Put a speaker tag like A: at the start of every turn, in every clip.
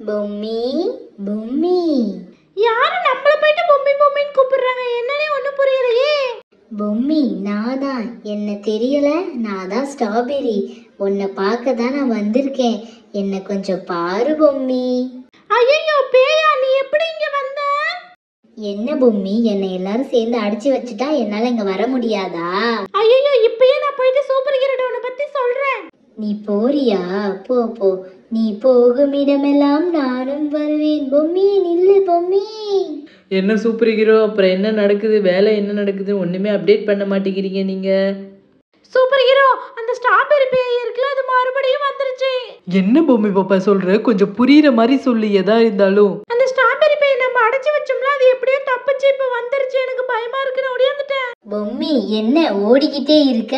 A: பொம்மி பொம்மி
B: யாரு நம்மள போயிட்டு பொம்மி பொம்மின்னு கூப்பிடுறாங்க என்னன்னே ஒண்ணும் புரியலையே
A: பொம்மி நான் தான் என்ன தெரியல நான் தான் ஸ்ட்ராபெரி உன்னை பார்க்க தான் நான் வந்திருக்கேன் என்னை கொஞ்சம் பாரு பொம்மி
B: ஐயோ பேயா நீ எப்படி இங்க வந்த
A: என்ன பொம்மி என்னை எல்லாரும் சேர்ந்து அடிச்சு வச்சுட்டா என்னால இங்க வர முடியாதா
B: ஐயோ இப்பயே நான் போயிட்டு சூப்பர் ஹீரோ உன்னை பத்தி சொல்றேன்
A: நீ போறியா போ போ நீ போகும் இடமெல்லாம் நானும் வருவேன் பொம்மி நில்லு பொம்மி
C: என்ன சூப்பர் ஹீரோ அப்புறம் என்ன நடக்குது வேலை என்ன நடக்குது ஒன்றுமே அப்டேட் பண்ண மாட்டேங்கிறீங்க நீங்கள்
B: சூப்பர் ஹீரோ அந்த ஸ்ட்ராபெரி பேய் இருக்குல்ல அது மறுபடியும் வந்துருச்சு
C: என்ன பொம்மை பாப்பா சொல்கிற கொஞ்சம் புரியுற மாதிரி சொல்லு எதா இருந்தாலும்
B: அந்த ஸ்ட்ராபெரி பேய் நம்ம அடைச்சு வச்சோம்ல அது எப்படியோ தப்பிச்சு இப்ப வந்துருச்சு எனக்கு பயமா இருக்குன்னு ஓடியாந்துட்டேன்
A: பொம்மி என்ன ஓடிக்கிட்டே இருக்க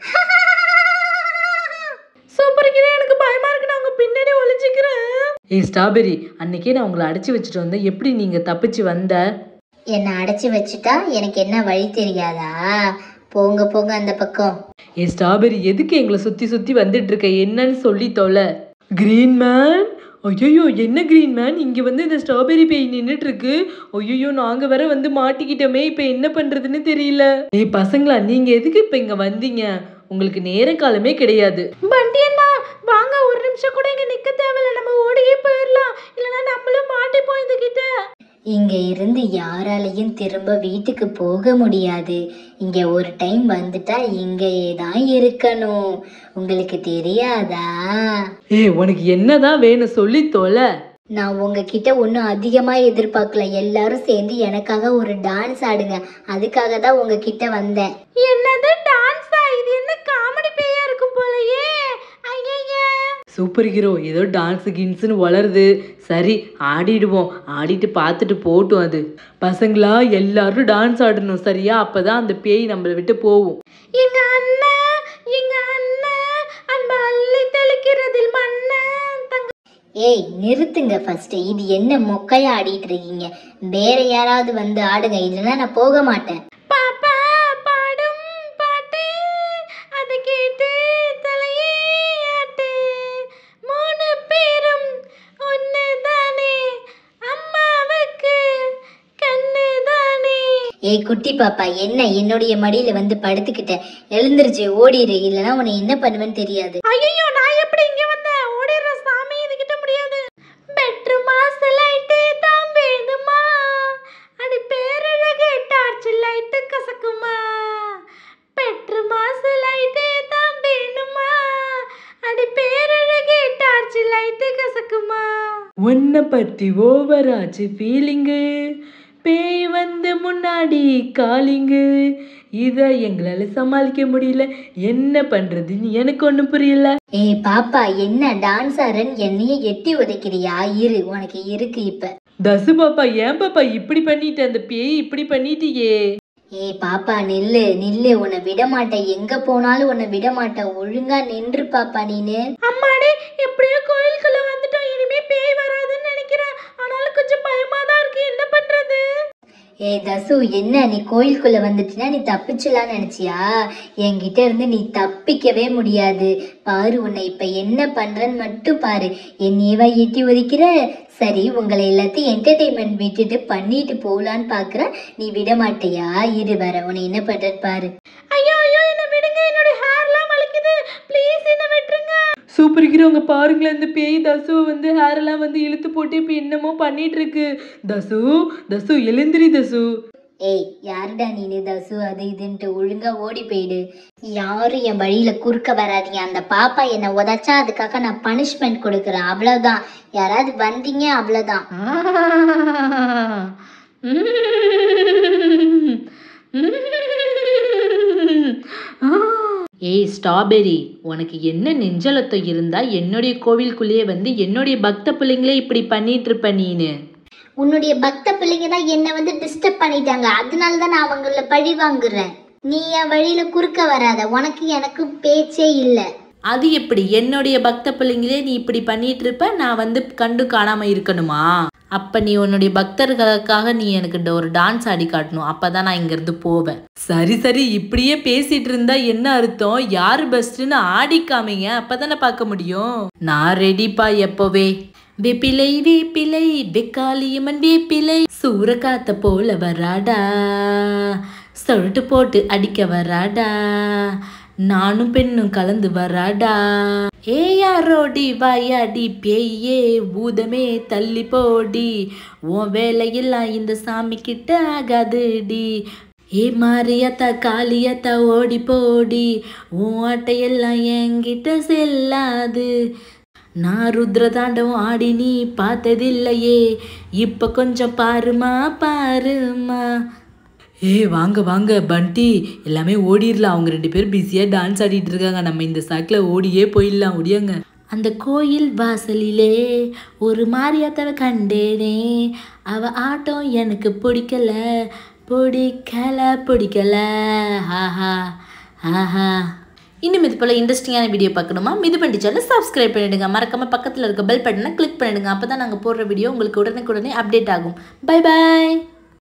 B: சூப்பர் ஹீரோ எனக்கு பயமா இருக்கு நான் உங்க பின்னாடி ஒளிஞ்சுக்கிறேன்
C: ஏய் ஸ்ட்ராபெரி அன்னைக்கே நான் உங்களை அடைச்சி வச்சுட்டு வந்தேன் எப்படி நீங்கள் தப்பிச்சு வந்த
A: என்னை அடைச்சி வச்சுட்டா எனக்கு என்ன வழி தெரியாதா போங்க போங்க அந்த பக்கம்
C: ஏய் ஸ்ட்ராபெரி எதுக்கு எங்களை சுற்றி சுற்றி வந்துட்டு இருக்க என்னன்னு சொல்லி தொலை கிரீன் மேன் ஐயோ என்ன கிரீன் மேன் இங்கே வந்து இந்த ஸ்ட்ராபெரி பேய் நின்றுட்டு இருக்கு ஐயோ நாங்கள் வேற வந்து மாட்டிக்கிட்டோமே இப்போ என்ன பண்ணுறதுன்னு தெரியல ஏய் பசங்களா நீங்கள் எதுக்கு இப்போ இங்கே வந்தீங்க உங்களுக்கு நேர காலமே கிடையாது
B: பண்டி அண்ணா வாங்க ஒரு நிமிஷம் கூட இங்க நிக்க தேவையில்ல நம்ம ஓடியே போயிடலாம் இல்லைன்னா நம்மளும் மாட்டிப்போம் இதுகிட்ட
A: இங்க இருந்து யாராலையும் திரும்ப வீட்டுக்கு போக முடியாது இங்க ஒரு டைம் வந்துட்டா இங்கேயே தான் இருக்கணும் உங்களுக்கு தெரியாதா
C: ஏய் உனக்கு என்னதான் வேணும் சொல்லி தொலை
A: நான் உங்ககிட்ட ஒன்றும் அதிகமாக எதிர்பார்க்கல எல்லாரும் சேர்ந்து எனக்காக ஒரு டான்ஸ் ஆடுங்க அதுக்காக தான் உங்ககிட்ட வந்தேன்
B: என்னது டான்ஸா இது என்ன காமெடி பேயா இருக்கும் போலயே ஐயய்ய
C: சூப்பர் ஹீரோ ஏதோ டான்ஸு கின்ஸுன்னு வளருது சரி ஆடிடுவோம் ஆடிட்டு பார்த்துட்டு போட்டும் அது பசங்களா எல்லாரும் டான்ஸ் ஆடணும் சரியா அப்பதான் அந்த பேய் நம்மளை விட்டு போகும்
B: எங்க அண்ணன் எங்க அண்ணன் அன்பு அள்ளி தெளிக்கிறதில் மன்னன் தங்க
A: ஏய் நிறுத்துங்க ஃபர்ஸ்ட் இது என்ன மொக்கையா ஆடிட்டு இருக்கீங்க வேற யாராவது வந்து ஆடுங்க இல்லைன்னா நான் போக மாட்டேன்
B: பாப்பா பாடும் பாட்டு அதை கேட்டு தலையே ஆட்டு மூணு பேரும் ஒண்ணுதானே அம்மாவுக்கு கண்ணு தானே
A: ஏய் குட்டி பாப்பா என்ன என்னுடைய மடியில வந்து படுத்துக்கிட்ட எழுந்திருச்சு ஓடிடு இல்லைன்னா உன்னை என்ன பண்ணுவேன்னு தெரியாது
B: ஐயோ நான் எப்படி இங்க வந்தேன் ஓடிடுற சாமி இதுகிட்ட முடியாது பெட்ரூமா லைட்டு தான் வேணுமா அடி பேரழகு டார்ச் லைட்டு கசக்குமா பெட்ரூமா லைட்டு தான் வேணுமா அடி பேரழகு டார்ச் லைட்டு கசக்குமா
C: உன்னை பத்தி ஓவர் ஆச்சு ஃபீலிங்கு பேய் வந்து முன்னாடி காலிங்கு இதை எங்களால் சமாளிக்க முடியல என்ன பண்ணுறதுன்னு எனக்கு ஒன்றும் புரியல
A: ஏய் பாப்பா என்ன டான்ஸ் ஆடுறன்னு என்னையே எட்டி உதைக்கிறியா இரு உனக்கு இருக்கு இப்ப
C: தசு பாப்பா ஏன் பாப்பா இப்படி பண்ணிட்ட அந்த பேய் இப்படி பண்ணிட்டியே
A: ஏய் பாப்பா நில்லு நில்லு உன்னை விட மாட்டேன் எங்க போனாலும் உன்னை விட மாட்டேன் ஒழுங்கா நின்று பாப்பா நீனு
B: அம்மாடி எப்படியோ கோயிலுக்குள்ள வந்துட்டோம் இனிமே பேய் வராதுன்னு நினைக்கிறேன் ஆனாலும் கொஞ்சம் பயமா தான் இருக்கு என்ன பண்றது
A: ஏய் தசு என்ன நீ கோயிலுக்குள்ள வந்துட்டினா நீ தப்பிச்சலாம்னு நினைச்சியா என்கிட்ட இருந்து நீ தப்பிக்கவே முடியாது பாரு உன்னை இப்ப என்ன பண்றன்னு மட்டும் பாரு என்னையவா எட்டி ஒதுக்கிற சரி உங்களை எல்லாத்தையும் என்டர்டெயின்மெண்ட் விட்டுட்டு பண்ணிட்டு போகலான்னு பாக்குற நீ விட மாட்டியா இரு வர உன்னை என்ன பண்றன்னு பாரு
B: ஐயோ ஐயோ என்ன விடுங்க என்னோட ஹேர்லாம் வலிக்குது ப்ளீஸ் என்ன விட்டுருங்க
C: சூப்பர் ஹீரோங்க பாருங்களேன் இந்த பேய் தசுவை வந்து ஹேர் எல்லாம் வந்து இழுத்து போட்டு இப்போ என்னமோ பண்ணிட்டு இருக்கு தசு தசு எழுந்திரி தசு
A: ஏய் யாருடா நீனு தசு அது இதுன்ட்டு ஒழுங்கா ஓடி போயிடு யாரும் என் வழியில குறுக்க வராதீங்க அந்த பாப்பா என்னை உதைச்சா அதுக்காக நான் பனிஷ்மெண்ட் கொடுக்குறேன் அவ்வளவுதான் யாராவது வந்தீங்க அவ்வளவுதான்
C: ஏய் ஸ்ட்ராபெரி உனக்கு என்ன நெஞ்சலத்தம் இருந்தா என்னுடைய கோவிலுக்குள்ளேயே வந்து என்னுடைய பக்த பிள்ளைங்களே இப்படி பண்ணிட்டு இருப்ப நீனு
A: உன்னுடைய பக்த பிள்ளைங்க தான் என்னை வந்து டிஸ்டர்ப் பண்ணிட்டாங்க அதனால தான் நான் அவங்கள பழி வாங்குறேன் நீ என் வழியில குறுக்க வராத உனக்கு எனக்கு பேச்சே இல்லை
C: அது எப்படி என்னுடைய பக்த பிள்ளைங்களே நீ இப்படி பண்ணிட்டு இருப்ப நான் வந்து கண்டு காணாம இருக்கணுமா அப்ப நீ உன்னுடைய பக்தர்களுக்காக நீ எனக்கு ட- ஒரு டான்ஸ் ஆடி காட்டணும் அப்பதான் நான் இங்க இருந்து போவேன் சரி சரி இப்படியே பேசிட்டு இருந்தா என்ன அர்த்தம் யாரு பெஸ்ட்னு ஆடிக்காமீங்க அப்பதானே பார்க்க முடியும் நான் ரெடிப்பா எப்பவே
B: வேப்பிலை வேப்பிலை வெக்காளியம்மன் வேப்பிலை சூறக்காத்த போல வராடா சொட்டு போட்டு அடிக்க வராடா நானும் பெண்ணும் கலந்து வராடா ஏ யாரோடி வாயாடி பேயே பூதமே தள்ளி போடி உன் வேலையெல்லாம் இந்த சாமி கிட்ட ஆகாதுடி ஏ மாரியாத்தா காளியாத்தா ஓடி போடி உன் ஆட்டையெல்லாம் என்கிட்ட செல்லாது நான் ருத்ர தாண்டவம் ஆடி நீ பார்த்ததில்லையே இப்ப கொஞ்சம் பாருமா பாருமா
C: ஏய் வாங்க வாங்க பண்டி எல்லாமே ஓடிடலாம் அவங்க ரெண்டு பேரும் பிஸியாக டான்ஸ் ஆடிட்டு இருக்காங்க நம்ம இந்த சாக்கில் ஓடியே போயிடலாம் ஓடியாங்க
B: அந்த கோயில் வாசலிலே ஒரு மாரியாத்தாவை கண்டேனே அவ ஆட்டம் எனக்கு பிடிக்கல பிடிக்கல பிடிக்கல ஆஹா ஆஹா இன்னும் இது போல் இன்ட்ரெஸ்டிங்கான வீடியோ பார்க்கணுமா மிது பண்ணி சேனல் சப்ஸ்கிரைப் பண்ணிடுங்க மறக்காம பக்கத்தில் இருக்க பெல் பட்டனை கிளிக் பண்ணிடுங்க அப்போ தான் நாங்கள் போடுற வீடியோ உங்களுக்கு உடனுக்குடனே அப்டேட் ஆகும் பை பாய்